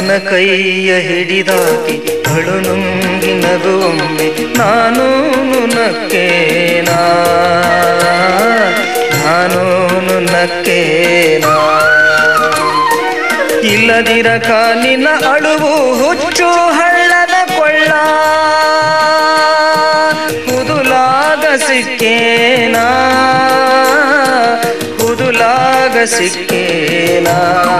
ನನ್ನ ಕೈಯ ಹಿಡಿದಾಕಿ ಅಳು ನುಂಗಿ ನಗುವೊಮ್ಮೆ ನಾನು ನಕ್ಕೇನಾ ನಾನು ನಕ್ಕೇನಾ ಇಲ್ಲದಿರಕ ನಿನ್ನ ಅಳುವು ಹುಚ್ಚು ಹಳ್ಳದ ಕೊಳ್ಳ ಹುದುಲಾಗ ಸಿಕ್ಕೇನಾ ಹುದುಲಾಗ ಸಿಕ್ಕೇನಾ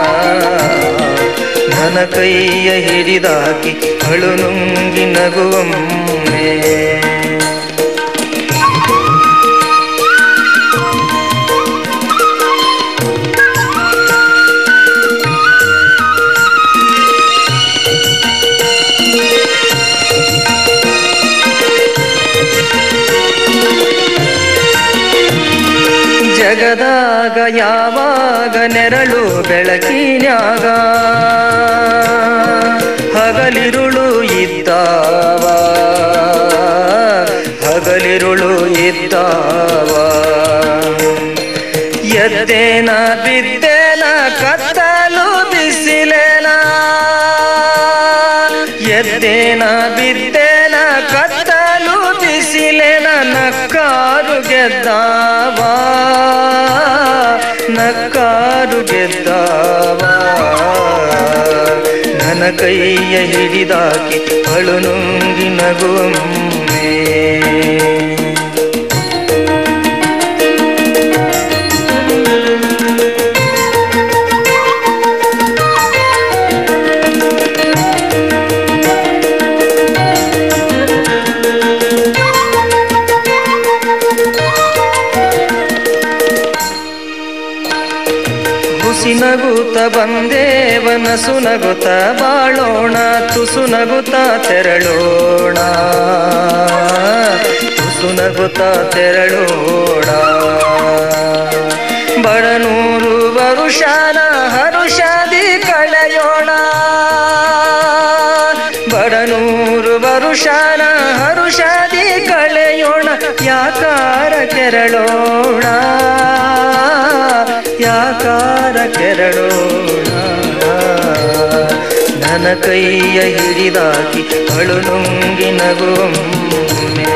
ನನ್ನ ಕೈಯ ಹಿಡಿದಾಕಿ ಅಳು ನುಂಗಿ ನಗುವೊಮ್ಮೆ ಜಗದಾಗ ಯಾವಾಗ ನೆರಳು ಬೆಳಕಿನ್ಯಾಗ ಹಗಲಿರುಳು ಇದ್ದಾವ ಹಗಲಿರುಳು ಇದ್ದಾವ ಎದ್ದೇನ ಬಿದ್ದೇನ ಕತ್ತಲು ಬಿಸಿಲೇನ ಎದ್ದೇನ ಬಿದ್ದೇನ ಕತ್ತಲು ಬಿಸಿಲೇನ ನಕ್ಕಾರು ಗೆದ್ದಾವ ನಕ್ಕಾರು ಗೆದ್ದಾವ ನನ್ನ ಕೈಯ ಹಿಡಿದಾಕಿ ಅಳು ನುಂಗಿ ನಗುವೊಮ್ಮೆ ಹುಸಿನಗುತ್ತ ಬಂದೇವನ ಸುನಗುತ್ತ ಬಾಳೋಣ ತುಸುನಗುತ್ತ ತೆರಳೋಣ ತುಸುನಗುತ್ತ ತೆರಳೋಣ ಬಡನೂರು ವರುಷಾನ ಹರುಷಾದಿ ಕಳೆಯೋಣ ಬಡನೂರು ವರುಷಾನ ಹರುಷಾದಿ ಕಳೆಯೋಣ ಯಾಕಾರ ಕೆರಳೋಣ ಯಾಕಾರ ಕೆರಳೋಣ ನನ್ನ ಕೈಯ ಹಿಡಿದಾಕಿ ಅಳು ನುಂಗಿ ನಗುವೊಮ್ಮೆ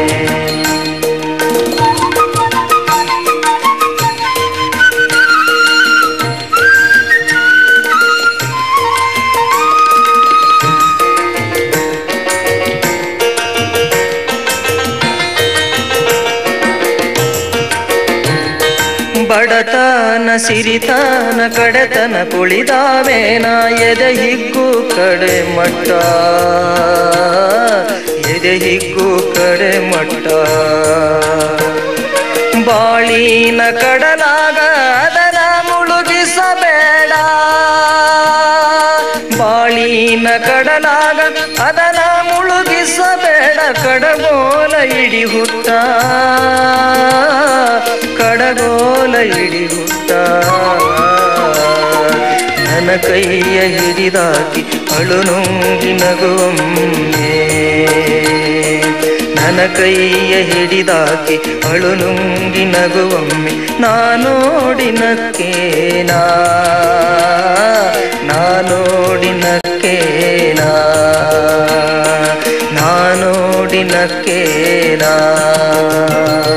ಬಡತನ ಸಿರಿತಾನ ಕಡೆತನ ಕುಳಿದಾವೇನ ಎದೆ ಹಿಗ್ಗು ಕಡೆ ಮಟ್ಟ ಎದೆ ಹಿಗ್ಗು ಕಡೆ ಮಟ್ಟ ಬಾಳಿನ ಕಡಲಾಗ ಅದರ ಮುಳುಗಿಸಬೇಡ ಬಾಳಿನ ಕಡಲಾಗ ಅದರ ಮುಳುಗಿಸಬೇಡ ಕಡಗೋಲ ಇಡಿ ಹುಟ್ಟ ಕಡಗೋಲ ಇಡಿ ಹುಟ್ಟ ನನ್ನ ಕೈಯ ಹಿಡಿದಾಕಿ ಅಳು ನುಂಗಿ ನಗುವೊಮ್ಮೆ ನನ್ನ ಕೈಯ ಹಿಡಿದಾಕಿ ಅಳು ನುಂಗಿ ನಗುವೊಮ್ಮೆ ನಾನೋಡಿ ನಕ್ಕೇನಾ ನಾನೋಡಿ ನಕ್ಕೇನಾ ನಾನೋಡಿ ನಕ್ಕೇನಾ